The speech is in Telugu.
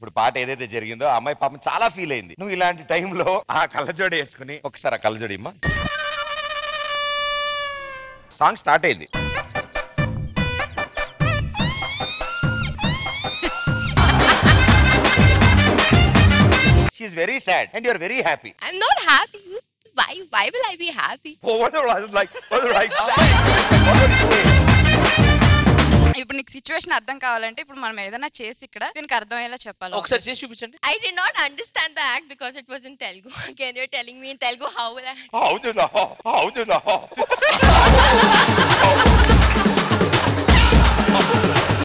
ఇప్పుడు పాట ఏదైతే జరిగిందో ఆ అమ్మాయి పాపం చాలా ఫీల్ అయింది నువ్వు ఇలాంటి టైంలో ఆ కళ్ళజోడు వేసుకుని ఒకసారి ఆ కళ్ళజోడి ఇమ్మా సాంగ్ స్టార్ట్ అయింది she very sad and you are very happy I'm not happy. Why? Why will I be happy? Oh, what I was like, what was like, what were you doing? ఇప్పుడు నీకు సిచ్యువేషన్ అర్థం కావాలంటే ఇప్పుడు మనం ఏదైనా చేసి ఇక్కడ దీనికి అర్థమయ్యేలా చెప్పాలి ఒకసారి చేసి చూపించండి I did not understand the act because it was in Telugu. Again, you're telling me in Telugu how will I? How do you know? How do you know?